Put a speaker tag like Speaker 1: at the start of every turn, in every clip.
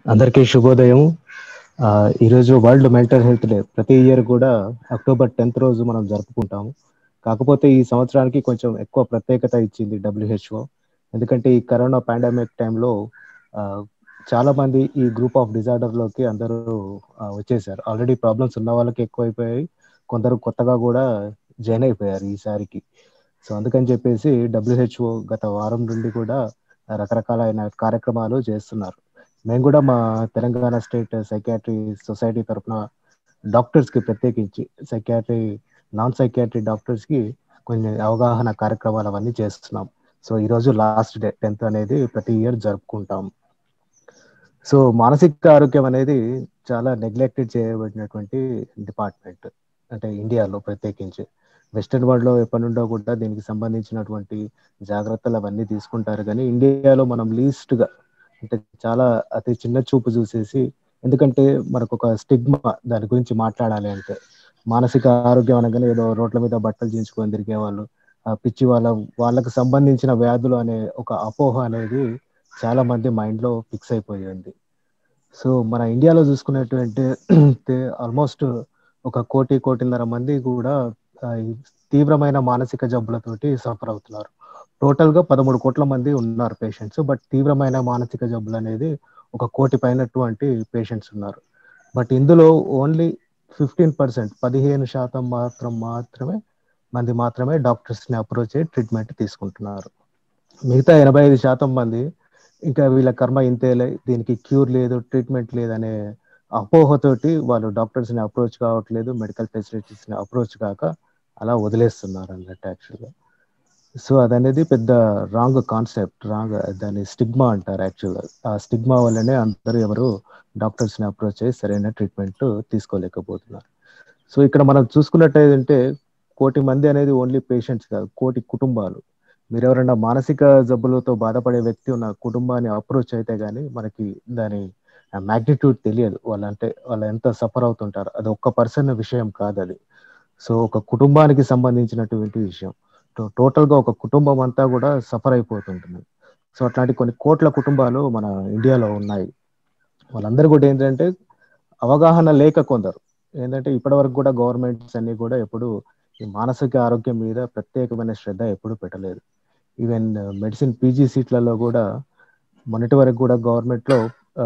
Speaker 1: అందరికీ శుభోదయం ఆ ఈరోజు వరల్డ్ మెంటల్ హెల్త్ డే ప్రతి ఇయర్ కూడా అక్టోబర్ టెన్త్ రోజు మనం జరుపుకుంటాం కాకపోతే ఈ సంవత్సరానికి కొంచెం ఎక్కువ ప్రత్యేకత ఇచ్చింది డబ్ల్యూహెచ్ఓ ఎందుకంటే ఈ కరోనా పాండమిక్ టైంలో ఆ, చాలా మంది ఈ గ్రూప్ ఆఫ్ డిజార్డర్ లోకి అందరూ ఆ, వచ్చేసారు ఆల్రెడీ ప్రాబ్లమ్స్ ఉన్న వాళ్ళకి ఎక్కువైపోయాయి కొందరు కొత్తగా కూడా జాయిన్ అయిపోయారు ఈసారికి సో అందుకని చెప్పేసి డబ్ల్యూహెచ్ఓ గత వారం నుండి కూడా రకరకాలైన కార్యక్రమాలు చేస్తున్నారు మేము కూడా మా తెలంగాణ స్టేట్ సైకాట్రీ సొసైటీ తరఫున డాక్టర్స్ కి ప్రత్యేకించి సైకాట్రీ నాన్ సైకాట్రీ డాక్టర్స్ కి కొన్ని అవగాహన కార్యక్రమాలు అవన్నీ చేస్తున్నాం సో ఈ రోజు లాస్ట్ డే టెన్త్ అనేది ప్రతి ఇయర్ జరుపుకుంటాం సో మానసిక ఆరోగ్యం అనేది చాలా నెగ్లెక్టెడ్ చేయబడినటువంటి డిపార్ట్మెంట్ అంటే ఇండియాలో ప్రత్యేకించి వెస్టర్న్ వరల్డ్ లో ఎప్పటి నుండో కూడా దీనికి సంబంధించినటువంటి జాగ్రత్తలు అవన్నీ తీసుకుంటారు కానీ ఇండియాలో మనం లీస్ట్ గా అంటే చాలా అతి చిన్న చూపు చూసేసి ఎందుకంటే మనకు ఒక స్టిగ్మా దాని గురించి మాట్లాడాలి అంటే మానసిక ఆరోగ్యం అనగానే ఏదో రోడ్ల మీద బట్టలు చించుకొని తిరిగే వాళ్ళు ఆ పిచ్చి వాళ్ళ వాళ్ళకు సంబంధించిన వ్యాధులు అనే ఒక అపోహ అనేది చాలా మంది మైండ్ లో ఫిక్స్ అయిపోయి ఉంది సో మన ఇండియాలో చూసుకున్నటువంటి ఆల్మోస్ట్ ఒక కోటి కోటిన్నర మంది కూడా ఆ, ఈ తీవ్రమైన మానసిక జబ్బులతోటి సఫర్ అవుతున్నారు టోటల్ గా పదమూడు కోట్ల మంది ఉన్నారు పేషెంట్స్ బట్ తీవ్రమైన మానసిక జబ్బులు అనేది ఒక కోటి పైనటువంటి పేషెంట్స్ ఉన్నారు బట్ ఇందులో ఓన్లీ ఫిఫ్టీన్ పర్సెంట్ పదిహేను శాతం మాత్రం మాత్రమే మంది మాత్రమే డాక్టర్స్ ని అప్రోచ్ అయ్యి ట్రీట్మెంట్ తీసుకుంటున్నారు మిగతా ఎనభై ఐదు శాతం మంది ఇంకా వీళ్ళ కర్మ ఇంతేలే దీనికి క్యూర్ లేదు ట్రీట్మెంట్ లేదనే అపోహతోటి వాళ్ళు డాక్టర్స్ ని అప్రోచ్ కావట్లేదు మెడికల్ ఫెసిలిటీస్ ని అప్రోచ్ కాక అలా వదిలేస్తున్నారు అన్నట్టు యాక్చువల్గా సో అదనేది పెద్ద రాంగ్ కాన్సెప్ట్ రాంగ్ దాన్ని స్టిగ్మా అంటారు యాక్చువల్గా ఆ స్టిగ్మా వల్లనే అందరూ ఎవరు డాక్టర్స్ ని అప్రోచ్ అయ్యి సరైన ట్రీట్మెంట్ తీసుకోలేకపోతున్నారు సో ఇక్కడ మనం చూసుకున్నట్టయితే కోటి మంది అనేది ఓన్లీ పేషెంట్స్ కాదు కోటి కుటుంబాలు మీరు ఎవరైనా మానసిక జబ్బులతో బాధపడే వ్యక్తి ఉన్న కుటుంబాన్ని అప్రోచ్ అయితే గానీ మనకి దాని మ్యాగ్నిట్యూడ్ తెలియదు వాళ్ళంటే వాళ్ళు ఎంత సఫర్ అవుతుంటారు అది ఒక్క పర్సన్ విషయం కాదు అది సో ఒక కుటుంబానికి సంబంధించినటువంటి విషయం టోటల్ గా ఒక కుటుంబం అంతా కూడా సఫర్ అయిపోతుంటుంది సో అట్లాంటి కొన్ని కోట్ల కుటుంబాలు మన ఇండియాలో ఉన్నాయి వాళ్ళందరూ కూడా ఏంటంటే అవగాహన లేక కొందరు ఏంటంటే ఇప్పటి వరకు కూడా గవర్నమెంట్స్ అన్ని కూడా ఎప్పుడు ఈ మానసిక ఆరోగ్యం మీద ప్రత్యేకమైన శ్రద్ధ ఎప్పుడు పెట్టలేదు ఈవెన్ మెడిసిన్ పీజీ సీట్లలో కూడా మొన్నటి వరకు కూడా గవర్నమెంట్ లో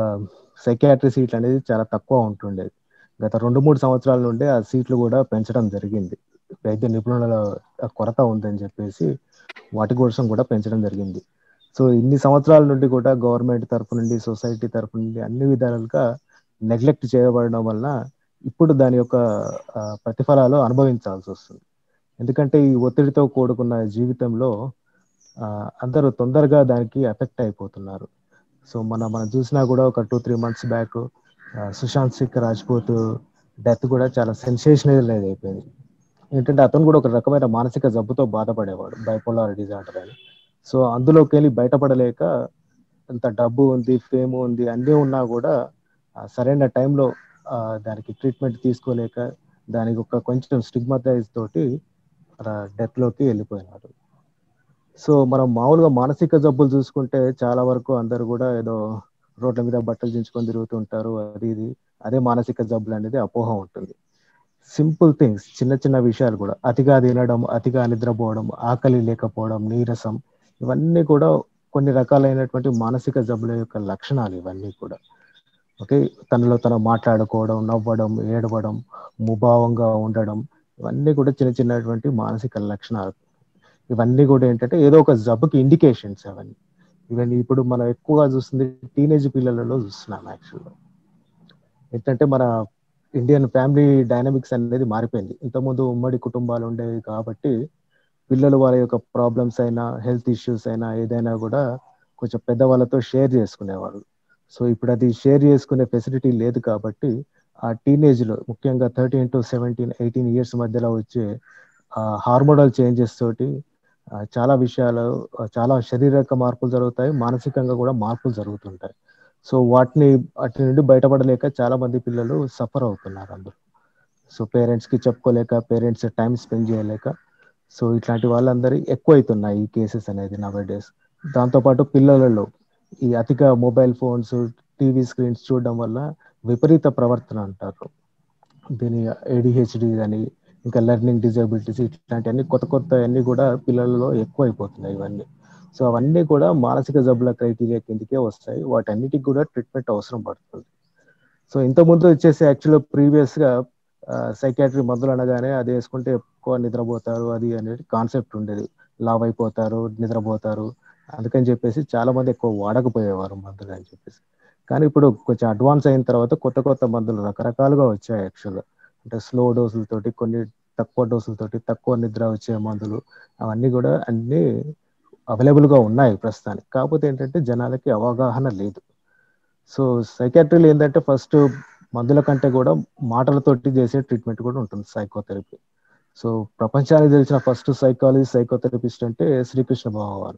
Speaker 1: సైకాట్రీ సీట్లు అనేది చాలా తక్కువ ఉంటుండేది గత రెండు మూడు సంవత్సరాల నుండి ఆ సీట్లు కూడా పెంచడం జరిగింది వైద్య నిపుణుల కొరత ఉందని చెప్పేసి వాటి కోసం కూడా పెంచడం జరిగింది సో ఇన్ని సంవత్సరాల నుండి కూడా గవర్నమెంట్ తరఫు నుండి సొసైటీ తరఫు నుండి అన్ని విధాలుగా నెగ్లెక్ట్ చేయబడడం వలన ఇప్పుడు దాని యొక్క ఆ, ప్రతిఫలాలు అనుభవించాల్సి వస్తుంది ఎందుకంటే ఈ ఒత్తిడితో కూడుకున్న జీవితంలో ఆ, అందరూ తొందరగా దానికి ఎఫెక్ట్ అయిపోతున్నారు సో మన మనం చూసినా కూడా ఒక two three months back Sushant Singh Rajput death కూడా చాలా సెన్సేషనల్ అయిపోయింది ఏంటంటే అతను కూడా ఒక రకమైన మానసిక జబ్బుతో బాధపడేవాడు బైపోలార్ డిజార్డర్ అని సో అందులోకి వెళ్ళి బయటపడలేక అంత డబ్బు ఉంది ఫేమ్ ఉంది అన్నీ ఉన్నా కూడా ఆ, సరైన టైంలో దానికి ట్రీట్మెంట్ తీసుకోలేక దానికి ఒక కొంచెం స్టిగ్మటైజ్ తోటి డెత్ లోకి వెళ్ళిపోయినాడు సో మనం మామూలుగా మానసిక జబ్బులు చూసుకుంటే చాలా వరకు అందరు కూడా ఏదో రోడ్ల మీద బట్టలు దించుకొని తిరుగుతుంటారు అది ఇది అదే మానసిక జబ్బులు అనేది అపోహ ఉంటుంది సింపుల్ థింగ్స్ చిన్న చిన్న విషయాలు కూడా అతిగా తినడం అతిగా నిద్రపోవడం ఆకలి లేకపోవడం నీరసం ఇవన్నీ కూడా కొన్ని రకాలైనటువంటి మానసిక జబ్బుల యొక్క లక్షణాలు ఇవన్నీ కూడా ఓకే తనలో తను మాట్లాడుకోవడం నవ్వడం ఏడవడం ముభావంగా ఉండడం ఇవన్నీ కూడా చిన్న చిన్నటువంటి మానసిక లక్షణాలు ఇవన్నీ కూడా ఏంటంటే ఏదో ఒక జబ్బుకి ఇండికేషన్స్ అవన్నీ ఇవన్నీ ఇప్పుడు మనం ఎక్కువగా చూస్తుంది టీనేజ్ పిల్లలలో చూస్తున్నాం యాక్చువల్గా ఏంటంటే మన ఇండియన్ ఫ్యామిలీ డైనమిక్స్ అనేది మారిపోయింది ఇంతకుముందు ఉమ్మడి కుటుంబాలు ఉండేవి కాబట్టి పిల్లలు వాళ్ళ యొక్క ప్రాబ్లమ్స్ అయినా హెల్త్ ఇష్యూస్ అయినా ఏదైనా కూడా కొంచెం పెద్దవాళ్ళతో షేర్ చేసుకునేవాళ్ళు సో ఇప్పుడు అది షేర్ చేసుకునే ఫెసిలిటీ లేదు కాబట్టి ఆ టీనేజ్ లో ముఖ్యంగా thirteen to seventeen eighteen years మధ్యలో వచ్చే హార్మోనల్ చేంజెస్ తోటి ఆ, చాలా విషయాలు ఆ, చాలా శారీరక మార్పులు జరుగుతాయి మానసికంగా కూడా మార్పులు జరుగుతుంటాయి సో వాటిని వాటి నుండి బయటపడలేక చాలా మంది పిల్లలు సఫర్ అవుతున్నారు అందరూ సో పేరెంట్స్ కి చెప్పుకోలేక పేరెంట్స్ టైం స్పెండ్ చేయలేక సో ఇట్లాంటి వాళ్ళందరి ఎక్కువ అవుతున్నాయి ఈ కేసెస్ అనేది నవే డేస్ దాంతోపాటు పిల్లలలో ఈ అతిగా మొబైల్ ఫోన్స్ టీవీ స్క్రీన్స్ చూడడం వల్ల విపరీత ప్రవర్తన అంటారు దీని ఏడిహెచ్డి అని ఇంకా లెర్నింగ్ డిజబిలిటీస్ ఇట్లాంటివన్నీ కొత్త కొత్త అన్ని కూడా పిల్లల్లో ఎక్కువ అయిపోతున్నాయి ఇవన్నీ సో అవన్నీ కూడా మానసిక జబ్బుల క్రైటీరియా కిందకే వస్తాయి వాటన్నిటికి కూడా ట్రీట్మెంట్ అవసరం పడుతుంది సో ఇంత ముందు వచ్చేసి యాక్చువల్గా ప్రీవియస్ గా సైకాట్రీ మందులు అనగానే అది వేసుకుంటే ఎక్కువ నిద్రపోతారు అది అనేది కాన్సెప్ట్ ఉండేది లావ్ అయిపోతారు నిద్రపోతారు అందుకని చెప్పేసి చాలా మంది ఎక్కువ వాడకపోయేవారు మందులు అని చెప్పేసి కానీ ఇప్పుడు కొంచెం అడ్వాన్స్ అయిన తర్వాత కొత్త కొత్త మందులు రకరకాలుగా వచ్చాయి యాక్చువల్గా అంటే స్లో డోసులతోటి కొన్ని తక్కువ డోసులతోటి తక్కువ నిద్ర వచ్చే మందులు అవన్నీ కూడా అన్ని అవైలబుల్ గా ఉన్నాయి ప్రస్తుతానికి కాకపోతే ఏంటంటే జనాలకి అవగాహన లేదు సో సైకాట్రీలో ఏంటంటే ఫస్ట్ మందుల కంటే కూడా మాటలతోటి చేసే ట్రీట్మెంట్ కూడా ఉంటుంది సైకోథెరపీ సో ప్రపంచానికి తెలిసిన ఫస్ట్ సైకాలజీ సైకోథెరపిస్ట్ అంటే శ్రీకృష్ణ భగవాన్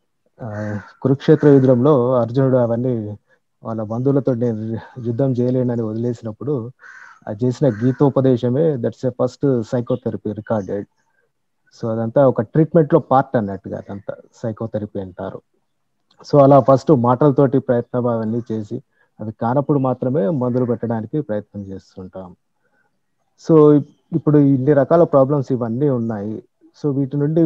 Speaker 1: కురుక్షేత్ర యుద్ధంలో అర్జునుడు అవన్నీ వాళ్ళ బంధువులతో నేను యుద్ధం చేయలేనని వదిలేసినప్పుడు అది చేసిన గీతోపదేశమే that's a first psychotherapy recorded so అదంతా ఒక ట్రీట్మెంట్ లో పార్ట్ అన్నట్టుగా అదంతా సైకోథెరపీ అంటారు సో అలా ఫస్ట్ మాటలతోటి ప్రయత్నం అవన్నీ చేసి అవి కానప్పుడు మాత్రమే మందులు పెట్టడానికి ప్రయత్నం చేస్తుంటాం సో ఇప్పుడు ఇన్ని రకాల ప్రాబ్లమ్స్ ఇవన్నీ ఉన్నాయి సో వీటి నుండి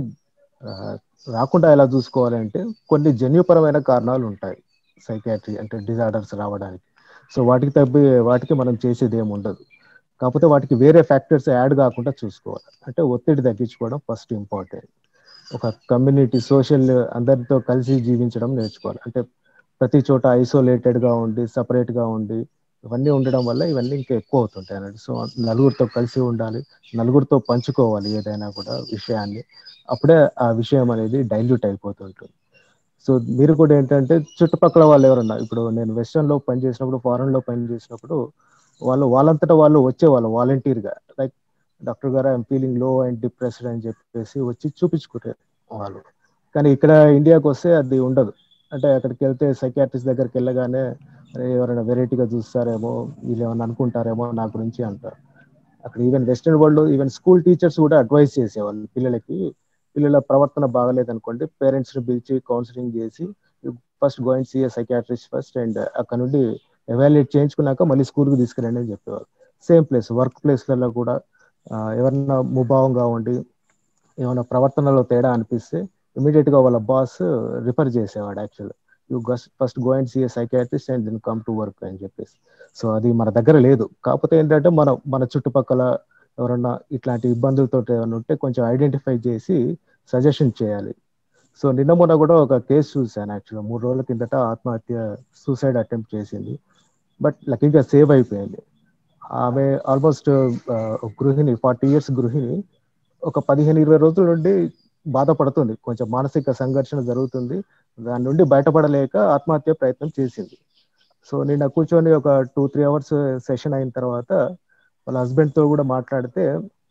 Speaker 1: రాకుండా ఎలా చూసుకోవాలంటే కొన్ని జన్యుపరమైన కారణాలు ఉంటాయి సైకాట్రీ అంటే డిజార్డర్స్ రావడానికి సో వాటికి తప్పి వాటికి మనం చేసేది ఏమి ఉండదు కాకపోతే వాటికి వేరే ఫ్యాక్టర్స్ యాడ్ కాకుండా చూసుకోవాలి అంటే ఒత్తిడి తగ్గించుకోవడం ఫస్ట్ ఇంపార్టెంట్ ఒక కమ్యూనిటీ సోషల్ అందరితో కలిసి జీవించడం నేర్చుకోవాలి అంటే ప్రతి చోట ఐసోలేటెడ్ గా ఉండి సపరేట్ గా ఉండి ఇవన్నీ ఉండడం వల్ల ఇవన్నీ ఇంకా ఎక్కువ అవుతుంటాయి అన్నట్టు సో నలుగురితో కలిసి ఉండాలి నలుగురితో పంచుకోవాలి ఏదైనా కూడా విషయాన్ని అప్పుడే ఆ విషయం అనేది డైల్యూట్ అయిపోతుంటుంది సో మీరు కూడా ఏంటంటే చుట్టుపక్కల వాళ్ళు ఎవరన్నా ఇప్పుడు నేను వెస్టర్న్ లో పని చేసినప్పుడు ఫారెన్ లో పని చేసినప్పుడు వాళ్ళు వాళ్ళంతటా వాళ్ళు వచ్చేవాళ్ళు వాలంటీర్ గా లైక్ డాక్టర్ గారు I'm feeling low and depressed అని చెప్పేసి వచ్చి చూపించుకుంటారు వాళ్ళు కానీ ఇక్కడ ఇండియాకి వస్తే అది ఉండదు అంటే అక్కడికి వెళ్తే సైకాట్రిస్ట్ దగ్గరికి వెళ్ళగానే ఎవరైనా వెరైటీగా చూస్తారేమో వీళ్ళు ఏమైనా అనుకుంటారేమో నా గురించి అంటారు అక్కడ even western world even school teachers కూడా అడ్వైస్ చేసేవాళ్ళు పిల్లలకి పిల్లల ప్రవర్తన బాగలేదు అనుకోండి పేరెంట్స్ ని పిలిచి కౌన్సిలింగ్ చేసి first going see psychiatrist first and అక్కడ నుండి ఎవాల్యుయేట్ చేయించుకున్నాక మళ్ళీ స్కూల్ కి తీసుకురండి అని చెప్పేవారు సేమ్ ప్లేస్ వర్క్ ప్లేస్లలో కూడా ఎవరన్నా ముభావంగా ఉండి ఏమైనా ప్రవర్తనలో తేడా అనిపిస్తే ఇమీడియట్ గా వాళ్ళ బాస్ రిఫర్ చేసేవాడు actual you first go and see psychiatrist and then come to work అని చెప్పేసి సో అది మన దగ్గర లేదు కాకపోతే ఏంటంటే మన మన చుట్టుపక్కల ఎవరన్నా ఇట్లాంటి ఇబ్బందులతో ఏమైనా ఉంటే కొంచెం ఐడెంటిఫై చేసి సజెషన్ చేయాలి సో నిన్న మొన్న కూడా ఒక కేసు చూశాను యాక్చువల్గా మూడు రోజుల కిందట ఆత్మహత్య సూసైడ్ అటెంప్ట్ చేసింది బట్ లక్కీగా సేవ్ అయిపోయింది ఆమె ఆల్మోస్ట్ గృహిణి ఫార్టీ ఇయర్స్ గృహిణి ఒక పదిహేను ఇరవై రోజుల నుండి బాధపడుతుంది కొంచెం మానసిక సంఘర్షణ జరుగుతుంది దాని నుండి బయటపడలేక ఆత్మహత్య ప్రయత్నం చేసింది సో నిన్న కూర్చొని ఒక టూ త్రీ అవర్స్ సెషన్ అయిన తర్వాత వాళ్ళ హస్బెండ్ తో కూడా మాట్లాడితే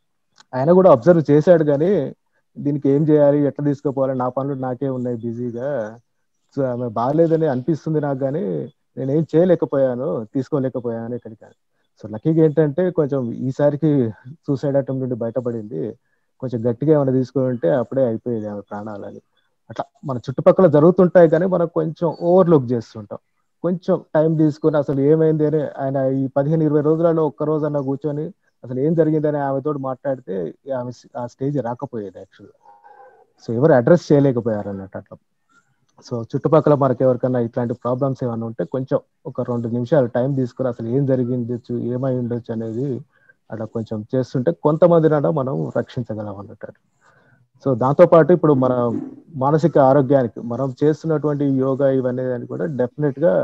Speaker 1: ఆయన కూడా అబ్జర్వ్ చేశాడు కానీ దీనికి ఏం చేయాలి ఎట్లా తీసుకుపోవాలి నా పనులు నాకే ఉన్నాయి బిజీగా సో ఆమె బాగాలేదని అనిపిస్తుంది నాకు కానీ నేనేం చేయలేకపోయాను తీసుకోలేకపోయాను ఇక్కడికి సో లక్కీగా ఏంటంటే కొంచెం ఈసారికి సూసైడ్ అటెంప్ట్ నుండి బయటపడింది కొంచెం గట్టిగా ఏమైనా తీసుకుని ఉంటే అప్పుడే అయిపోయేది ఆమె ప్రాణాలని అట్లా మన చుట్టుపక్కల జరుగుతుంటాయి కానీ మనం కొంచెం ఓవర్లుక్ చేస్తుంటాం కొంచెం టైం తీసుకొని అసలు ఏమైంది అని ఆయన ఈ పదిహేను ఇరవై రోజులలో ఒక్క రోజన్నా కూర్చొని అసలు ఏం జరిగిందని ఆమెతో మాట్లాడితే ఆమె ఆ స్టేజ్ రాకపోయేది యాక్చువల్గా సో ఎవరు అడ్రస్ చేయలేకపోయారు అన్నట్టు అట్లా సో చుట్టుపక్కల మనకి ఎవరికైనా ఇట్లాంటి ప్రాబ్లమ్స్ ఏమైనా ఉంటే కొంచెం ఒక రెండు నిమిషాలు టైం తీసుకుని అసలు ఏం జరిగిండొచ్చు ఏమై ఉండొచ్చు అనేది అట్లా కొంచెం చేస్తుంటే కొంతమంది మనం రక్షించగలం అన్నట్టు సో దాంతో పాటు ఇప్పుడు మన మానసిక ఆరోగ్యానికి మనం చేస్తున్నటువంటి యోగా ఇవన్నీ కూడా డెఫినెట్ గా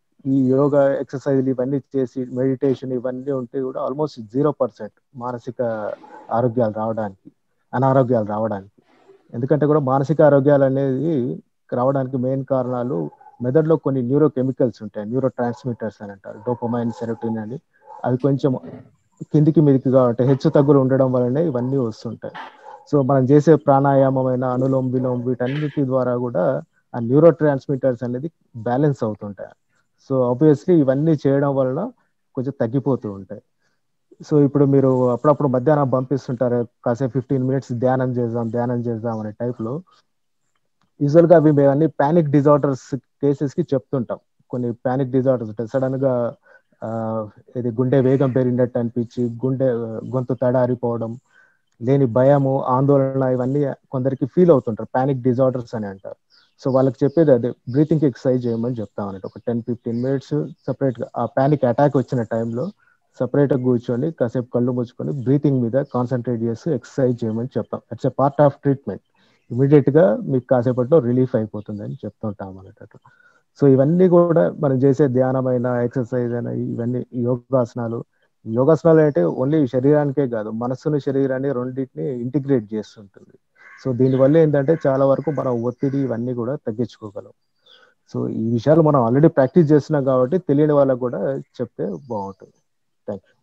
Speaker 1: ఈ యోగా ఎక్సర్సైజ్లు ఇవన్నీ చేసి మెడిటేషన్ ఇవన్నీ ఉంటే కూడా ఆల్మోస్ట్ జీరో పర్సెంట్ మానసిక ఆరోగ్యాలు రావడానికి అనారోగ్యాలు రావడానికి ఎందుకంటే కూడా మానసిక ఆరోగ్యాలు అనేది రావడానికి మెయిన్ కారణాలు మెదడులో కొన్ని న్యూరో కెమికల్స్ ఉంటాయి న్యూరో ట్రాన్స్మిటర్స్ అని అంటారు డోపమైన్ సెరోటిన్ అని అవి కొంచెం కిందికి మీదికిగా ఉంటాయి హెచ్చు తగ్గులు ఉండడం వల్లనే ఇవన్నీ వస్తుంటాయి సో మనం చేసే ప్రాణాయామమైన అనులోమ్ విలోమ్ వీటన్నిటి ద్వారా కూడా ఆ న్యూరో ట్రాన్స్మిటర్స్ అనేది బ్యాలెన్స్ అవుతుంటాయి సో ఆబ్వియస్లీ ఇవన్నీ చేయడం వలన కొంచెం తగ్గిపోతూ ఉంటాయి సో ఇప్పుడు మీరు అప్పుడప్పుడు మధ్యాహ్నం పంపిస్తుంటారు కాసేపు ఫిఫ్టీన్ మినిట్స్ ధ్యానం చేద్దాం ధ్యానం చేద్దాం అనే టైప్లో యూజువల్ గా అవి మేము అన్ని పానిక్ డిజార్డర్స్ కేసెస్ కి చెప్తుంటాం కొన్ని పానిక్ డిజార్డర్స్ ఉంటాయి సడన్ గా ఆ, ఇది గుండె వేగం పెరిగినట్టు అనిపించి గుండె గొంతు తడారిపోవడం లేని భయము ఆందోళన ఇవన్నీ కొందరికి ఫీల్ అవుతుంటారు పానిక్ డిజార్డర్స్ అని అంటారు సో వాళ్ళకి చెప్పేది అదే బ్రీతింగ్ ఎక్సర్సైజ్ చేయమని చెప్తాం అన్నట్టు ఒక టెన్ ఫిఫ్టీన్ మినిట్స్ సపరేట్ గా ఆ పానిక్ అటాక్ వచ్చిన టైంలో సపరేట్ గా కూర్చొని కాసేపు కళ్ళు మూసుకొని బ్రీతింగ్ మీద కాన్సన్ట్రేట్ చేసి ఎక్సర్సైజ్ చేయమని చెప్తాం it's a part of treatment immediate గా మీకు కాసేపట్లో రిలీఫ్ అయిపోతుంది అని చెప్తుంటాం అన్నట్టు సో ఇవన్నీ కూడా మనం చేసే ధ్యానమైన ఎక్సర్సైజ్ అయినా ఇవన్నీ యోగాసనాలు యోగాసనాలు అంటే ఓన్లీ శరీరానికే కాదు మనస్సును శరీరాన్ని రెండింటిని ఇంటిగ్రేట్ చేస్తుంటుంది సో దీనివల్ల ఏంటంటే చాలా వరకు మనం ఒత్తిడి ఇవన్నీ కూడా తగ్గించుకోగలం సో ఈ విషయాలు మనం ఆల్రెడీ ప్రాక్టీస్ చేస్తున్నాం కాబట్టి తెలియని వాళ్ళకు కూడా చెప్తే బాగుంటుంది థ్యాంక్ యూ